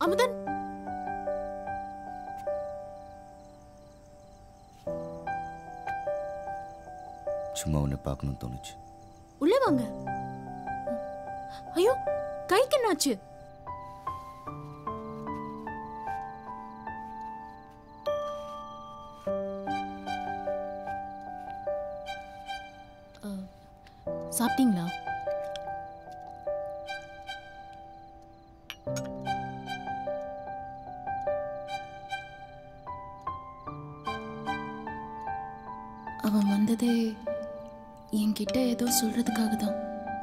அமுதன் சும்மா உன்னை பார்க்கணும்னு தோணுச்சு உள்ள வாங்க ஐயோ கைக்கு என்னாச்சு அஹ், சாப்பிட்டீங்களா அவன் வந்ததே என்கிட்ட ஏதோ சொல்றதுக்காக தான்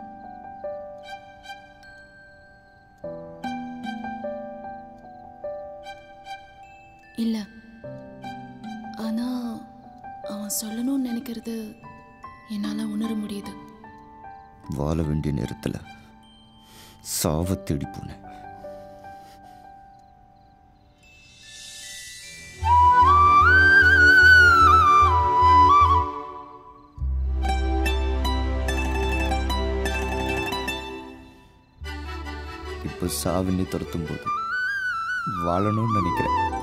இல்ல ஆனா அவன் சொல்லணும்னு நினைக்கிறது என்னால உணர முடியுது வாழ வேண்டிய நேரத்தில் சாவ தேடி போனேன் இப்போ சாவினை துரத்தும் போது வாழணும்னு நினைக்கிறேன்